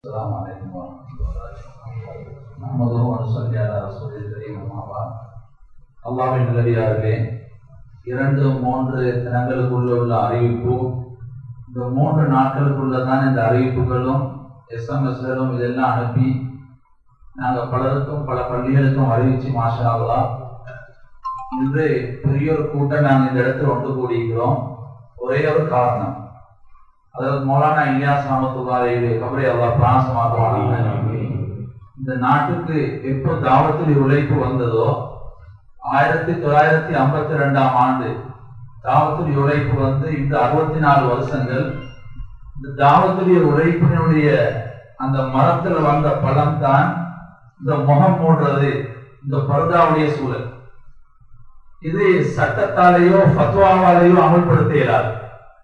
السلام عليكم ورحمة الله وبركاته نحمده ونصلي على رسول الكريم أما بعد அல்லாஹ்வின் நல்லடியார்களே இரண்டு மூன்று தினங்களுக்குள்ள உள்ள அறிவிப்பு இந்த மூன்று நாட்களுக்குள்ள தான் இந்த அறிவிப்புகளும் எஸ்எம்எஸ்களும் இதெல்லாம் அனுப்பி நாங்கள் பலருக்கும் பல பள்ளிகளுக்கும் அறிவிச்சு மாஷா அல்லாஹ் இன்று பெரிய ஒரு கூட்டம் நாங்கள் இந்த இடத்துல ஒன்று கூடியிருக்கிறோம் ஒரே ஒரு காரணம் அதாவது மௌலானா இலியாஸ் ராமத்துல்லாரை கபரை அல்லாஹ் பிராசமாக்குவாங்க இந்த நாட்டுக்கு எப்போ தாவத்தில் உழைப்பு வந்ததோ ஆயிரத்தி தொள்ளாயிரத்தி ஐம்பத்தி ரெண்டாம் ஆண்டு தாவத்துடைய உழைப்பு வந்து இந்த அறுபத்தி நாலு வருஷங்கள் இந்த தாவத்துடைய உழைப்பினுடைய அந்த மரத்துல வந்த பழம் தான் இந்த முகம் மூடுறது இந்த பரதாவுடைய சூழல் இது சட்டத்தாலேயோ ஃபத்வாவாலேயோ அமல்படுத்த இயலாது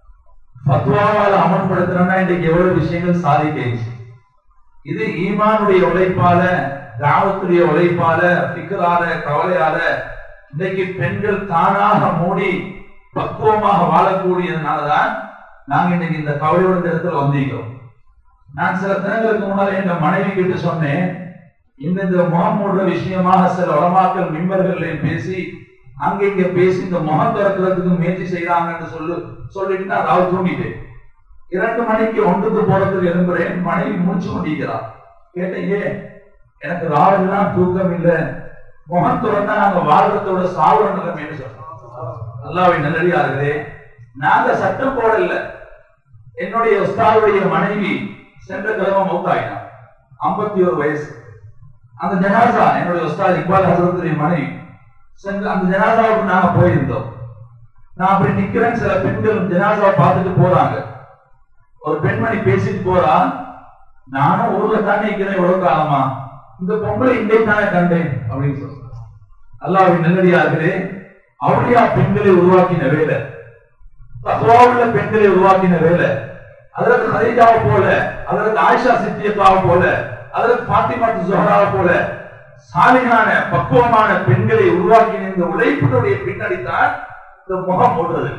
ஃபத்வாவால அமல்படுத்துறோம்னா இன்றைக்கு எவ்வளவு விஷயங்கள் சாதிக்கிச்சு இது ஈமானுடைய உழைப்பால தாவத்துடைய உழைப்பால பிக்கரால கவலையால இன்றைக்கு பெண்கள் தானாக மூடி பக்குவமாக வாழக்கூடியதுனாலதான் நாங்க இன்னைக்கு இந்த கவலையோட இந்த இடத்துல வந்திருக்கிறோம் நான் சில தினங்களுக்கு முன்னால என் மனைவி கிட்ட சொன்னேன் இந்த இந்த முகம் மூடுற விஷயமாக சில உலமாக்கள் மிம்பர்களை பேசி அங்க இங்க பேசி இந்த முகம் திறக்கிறதுக்கு முயற்சி செய்யறாங்கன்னு சொல்லு சொல்லிட்டு நான் ராவ் தூங்கிட்டேன் இரண்டு மணிக்கு ஒன்றுக்கு போறதுக்கு எழும்புறேன் மனைவி முடிச்சு கொண்டிருக்கிறார் கேட்டேன் ஏன் எனக்கு ராவெல்லாம் தூக்கம் இல்லை முகம் திறந்தா நாங்க வாழ்றதோட சாவுற நிலைமைன்னு சொன்னோம் அல்லாவை நல்லடியார்களே நாங்க சட்டம் போடல என்னுடைய உஸ்தாவுடைய மனைவி சென்ற கிழமை மௌத்தாயினார் ஐம்பத்தி ஒரு வயசு அந்த ஜனாசா என்னுடைய உஸ்தாத் இக்பால் ஹசரத்துடைய மனைவி சென்ற அந்த ஜனாசாவுக்கு நாங்க போயிருந்தோம் நான் அப்படி நிக்கிறேன் சில பெண்கள் ஜனாசாவை பார்த்துட்டு போறாங்க ஒரு பெண்மணி பேசிட்டு போறா நானும் ஊர்ல தானே இருக்கிறேன் எவ்வளவு காலமா இந்த பொம்பளை இங்கே தானே கண்டேன் அப்படின்னு சொல்றாங்க அல்லாவின் நல்லடியார்களே அவளியா பெண்களை உருவாக்கின வேலை தத்வாவுள்ள பெண்களை உருவாக்கின வேலை அதற்கு ஹரிஜாவை போல அதற்கு ஆயிஷா சித்தியத்தாவை போல அதற்கு பாத்திமா ஜோஹராவை போல சாலிகான பக்குவமான பெண்களை உருவாக்கின இந்த உழைப்பினுடைய பின்னாடி தான் இந்த முகம் போடுறது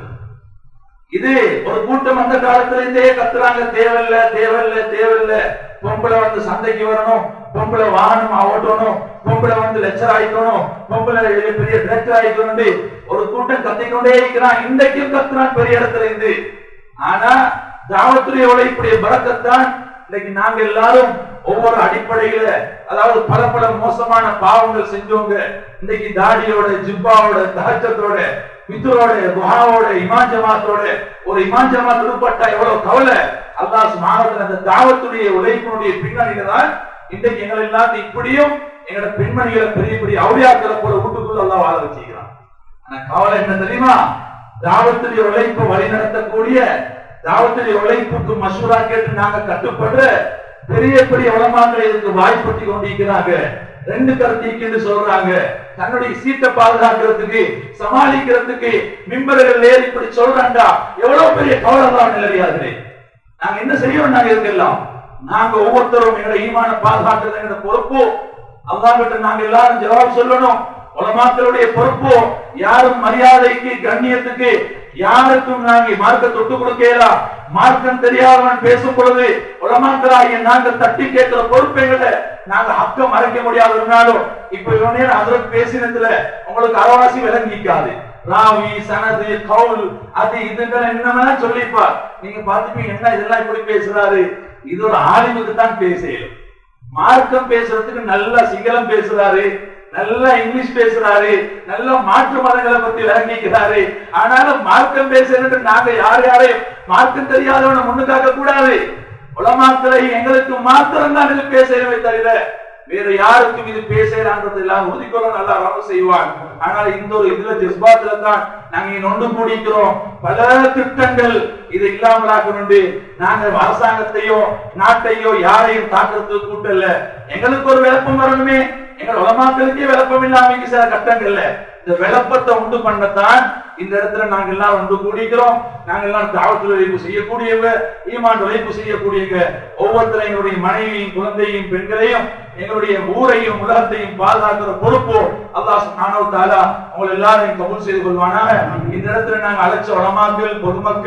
இது ஒரு கூட்டம் அந்த காலத்துல இருந்தே கத்துறாங்க தேவையில்ல தேவையில்ல தேவையில்ல பொம்பளை வந்து சந்தைக்கு வரணும் பொம்பளை வாகனம் ஓட்டணும் பொம்பளை வந்து லெக்சர் ஆயிக்கணும் பொம்பளை பெரிய டிரெக்டர் ஆயிக்கணும் ஒரு கூட்டம் கத்திக்கொண்டே இருக்கிறான் இன்றைக்கும் கத்துறான் பெரிய இடத்துல இருந்து ஆனா தாவத்துடைய உழைப்புடைய பறக்கத்தான் இன்னைக்கு நாங்க எல்லாரும் ஒவ்வொரு அடிப்படையில அதாவது பல பல மோசமான பாவங்கள் செஞ்சவங்க இன்னைக்கு தாடியோட ஜிப்பாவோட தகச்சத்தோட பித்ரோட குஹாவோட இமான் ஜமாத்தோட ஒரு இமான் ஜமாத் உட்பட்டா எவ்வளவு கவலை அல்லாஹ் சுமாரத்தில் அந்த தாவத்துடைய உழைப்பினுடைய பின்னணியில தான் இன்றைக்கு எங்களை எல்லாத்தையும் இப்படியும் எங்களோட பெண்மணிகளை பெரிய பெரிய அவுளியாக்களை போல வீட்டுக்குள்ள எல்லாம் வாழ வச்சுக்கிறான் ஆனா கவலை என்ன தெரியுமா தாவத்துடைய உழைப்பை வழி நடத்தக்கூடிய தாவத்துடைய உழைப்புக்கு மசூரா கேட்டு நாங்க கட்டுப்படுற பெரிய பெரிய உலமாக்களை இதுக்கு வாய்ப்பட்டி கொண்டிருக்கிறாங்க ரெண்டு கருத்திக்கு சொல்றாங்க தன்னுடைய சீட்டை பாதுகாக்கிறதுக்கு சமாளிக்கிறதுக்கு மிம்பர்கள் ஏறி இப்படி சொல்றாண்டா எவ்வளவு பெரிய கவலை தான் நிலையாதுலே நாங்க என்ன செய்யணும் நாங்க இதுக்கெல்லாம் நாங்க ஒவ்வொருத்தரும் எங்களை ஈமான பாதுகாக்கிறது எங்களோட பொறுப்பு அல்லா கிட்ட நாங்க எல்லாரும் ஜவாப் சொல்லணும் உலமாக்களுடைய பொறுப்பு யாரும் மரியாதைக்கு கண்ணியத்துக்கு யாருக்கும் நாங்க மார்க்க தொட்டு கொடுக்கலாம் மார்க்கம் தெரியாதவன் பேசும் பொழுது உலமாக்களாகிய நாங்க தட்டி கேட்கிற பொறுப்பைகளை நாங்க ஹக்கம் மறைக்க முடியாது இருந்தாலும் இப்ப இவனே அதில் பேசினதுல உங்களுக்கு அறவாசி விளங்கிக்காது ராவி சனது கவுல் அது இதுங்களை என்னன்னா சொல்லிப்பார் நீங்க பாத்துப்பீங்க என்ன இதெல்லாம் இப்படி பேசுறாரு இது ஒரு ஆலிமுக்கு தான் பேசலும் மார்க்கம் பேசுறதுக்கு நல்லா சிங்களம் பேசுறாரு நல்லா இங்கிலீஷ் பேசுறாரு நல்ல மாற்று மதங்களை பத்தி விளங்கிக்கிறாரு ஆனாலும் மார்க்கம் பேசுறது நாங்க யார் யாரையும் மார்க்கம் தெரியாதவனை முன்னுக்காக்க கூடாது உலமாக்களை எங்களுக்கு மாத்திரம் தான் இது பேசவே தவிர வேற யாருக்கும் இது பேசலான்றது எல்லாம் உறுதிக்கொள்ள நல்லா ரவு செய்வான் ஆனால் இந்த ஒரு இதுல ஜஸ்பாத்துல தான் நாங்க இங்க ஒன்று கூடிக்கிறோம் பல திட்டங்கள் இது இல்லாமலாக்கணுண்டு நாங்க அரசாங்கத்தையோ நாட்டையோ யாரையும் தாக்குறதுக்கு கூட்டல எங்களுக்கு ஒரு விளப்பம் வரணுமே எங்கள் உலமாக்களுக்கே விளப்பம் இல்லாம சில கட்டங்கள்ல இந்த விளப்பத்தை உண்டு பண்ணத்தான் இந்த இடத்துல நாங்க எல்லாம் ஒன்று கூடிக்கிறோம் நாங்க எல்லாம் தாவத்தில் உழைப்பு செய்யக்கூடியவங்க ஈமான் உழைப்பு செய்யக்கூடியவங்க ஒவ்வொருத்தரும் எங்களுடைய மனைவியும் குழந்தையும் பெண்களையும் எங்களுடைய ஊரையும் உலகத்தையும் பாதுகாக்கிற பொறுப்பு அல்லாஹ் சுப்ஹானஹு தஆலா உங்களை எல்லாரையும் கபூல் செய்து கொள்வானாக இந்த இடத்துல நாங்க அழைச்ச உலமாக்கள் பொதுமக்கள்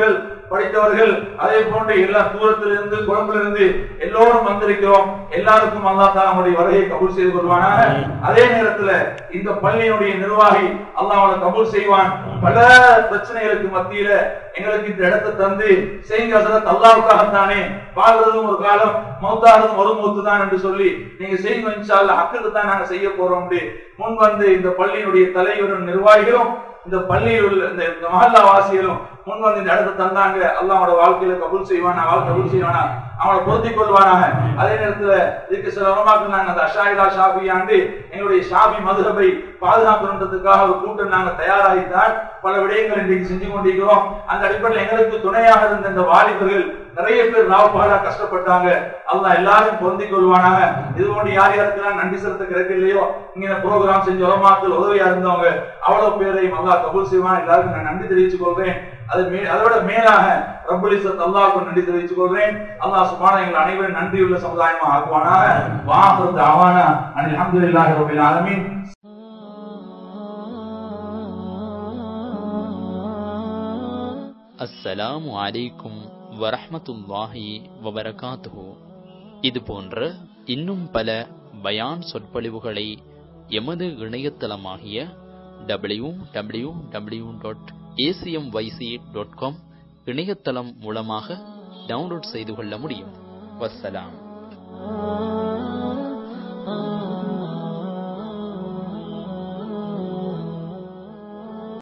படித்தவர்கள் அதே போன்று எல்லா தூரத்திலிருந்து குழம்பிலிருந்து எல்லோரும் வந்திருக்கிறோம் எல்லாருக்கும் அல்லா தான் நம்முடைய வருகையை கபூல் செய்து கொள்வானாக அதே நேரத்துல இந்த பள்ளியினுடைய நிர்வாகி அல்லாஹ் அவனை கபூல் செய்வான் பல பிரச்சனைகளுக்கு மத்தியில எங்களுக்கு இந்த இடத்தை தந்து செய்யுங்க ஹசரத் அல்லாவுக்காகத்தானே வாழ்றதும் ஒரு காலம் மௌத்தாகிறதும் ஒரு மௌத்து தான் என்று சொல்லி நீங்க செய்யுங்க இன்ஷா அல்லாஹ் ஹக்குக்கு தான் நாங்க செய்ய போறோம் முன் வந்து இந்த பள்ளியினுடைய தலைவரும் நிர்வாகிகளும் இந்த பள்ளியில் உள்ள இந்த இந்த மஹல்லா வாசிகளும் முன் வந்து இந்த இடத்தை தந்தாங்க அல்லாஹ்வோட வாழ்க்கையில கபூல் செய்வானா வாழ்க்கை கபூல் செய்வானா அவனை பொருத்திக் கொள்வானாக அதே நேரத்துல இதுக்கு சில உலமாக்கள் நாங்க அந்த அஷாயிலா ஷாபி ஆண்டு எங்களுடைய ஷாபி மதுரபை பாதுகாக்கணுன்றதுக்காக ஒரு கூட்டம் நாங்க தயாராகித்தான் பல விடயங்கள் இன்றைக்கு செஞ்சு கொண்டிருக்கிறோம் அந்த அடிப்படையில் எங்களுக்கு துணையாக இருந்த இந்த வாலிபர்கள் நிறைய பேர் ராவபாடா கஷ்டப்பட்டாங்க அல்லாஹ் எல்லாரும் பொருந்திக் கொள்வானாக இது போன்று யார் யாருக்கெல்லாம் நன்றி செலுத்த கிடைக்கலையோ இங்க இந்த ப்ரோக்ராம் செஞ்ச உலமாக்கள் உதவியா இருந்தவங்க அவ்வளவு பேரையும் அல்லாஹ் கபூல் செய்வான் எல்லாருக்கும் நான் நன்றி தெரிவித்துக் கொள்றேன் அது மே அதோட மேலாக ரப்பல் இஸ்ஸத் அல்லாஹ்வுக்கு நன்றி தெரிவித்துக் கொள்றேன் அல்லாஹ் சுப்ஹானஹு எங்கள் அனைவரும் நன்றியுள்ள சமுதாயமா ஆக்குவானாக வாஹிரு தஅவானா அனில் ஹம்துலில்லாஹி ரப்பில் ஆலமீன் அஸ்ஸலாமு அலைக்கும் வரஹ்மத்துல்லாஹி வபரகாத்துஹு இது போன்ற இன்னும் பல பயான் சொற்பொழிவுகளை எமது இணையதளமாகிய W W W dot ACM YC dot com இணையதளம் மூலமாக டவுன்லோட் செய்து கொள்ள முடியும் வஸ்ஸலாம்